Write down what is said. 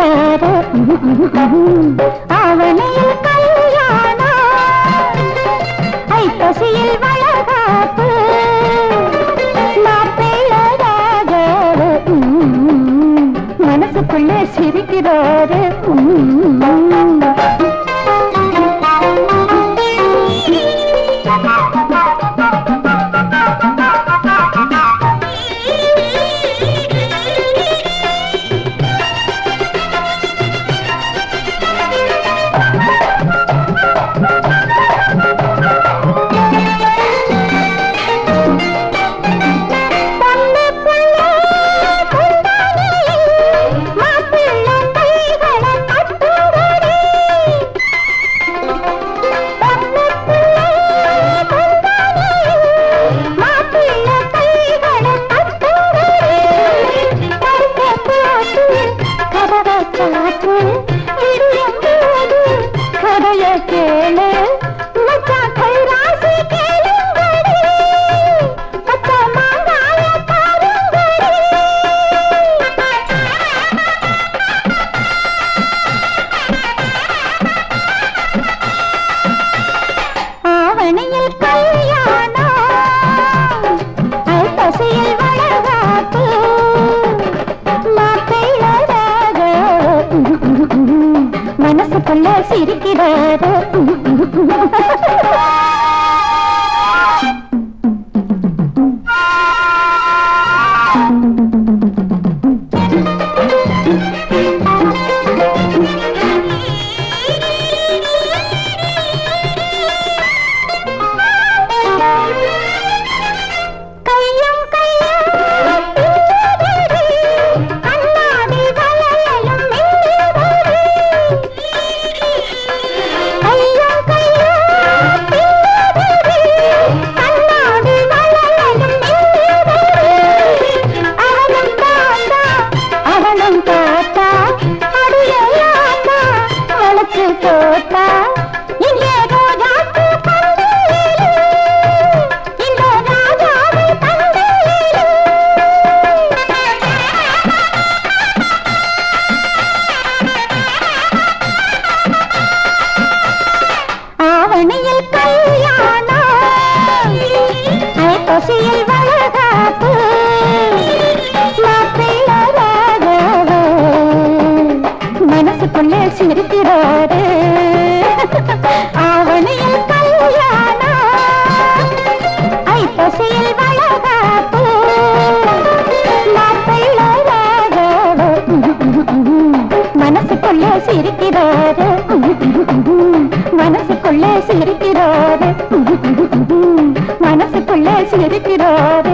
சிரிக்கிறாரு அவனையில் கல்யாணம் ஐப்பசியில் வளகாப்பு மாப்பிள்ளராக மனசுக்குள்ளே சிரிக்கிறாரு பொண்ணு புள்ளை குந்தாணியில் மாப்பிள்ளை கைகளை கட்டுங்கடி. பொண்ணு புள்ளை குந்தாணியில் மாப்பிள்ளை கைகளை கட்டுங்கடி. படுக்கை போட்டு கதவை சாத்து, விடியும் போது கதையை கேளு மச்சான் கைராசி கேளுங்கடி பச்சை மாங்காய பாருங்கடி ஆவணியில் கல்யாணம் ஐப்பசியில் வளகாப்பு மாப்பிள்ளராக மனசுக்குள்ள சிரிக்கிறாரு கையும் கையும் பின்னதடி, கண்ணாடி வளையலும் மின்னுதடி. கையும் கையும் பின்னதடி, கண்ணாடி வளையலும் மின்னுதடி. அவனும் தாத்தா, அவனும் தாத்தா, அடியையாத்தா, வளர்த்து போட்டா இங்கே ரோஜாப்பு பந்தலிலே இந்த ராஜாவை தந்தையிலே ஆவணியில் கல்யாணம் ஐப்பசியில் வளகாப்பு மாப்பிள்ளராக மனசுக்குள்ளே சிரிக்கிறாரு ஆவணியில் கல்யாணம் ஐப்பசியில் வளகாப்பு மாப்பிள்ளராக மனசுக்குள்ளே சிரிக்கிறாரு மனசுக்குள்ளே சிரிக்கிறாரு மனசுக்குள்ளே சிரிக்கிறாரு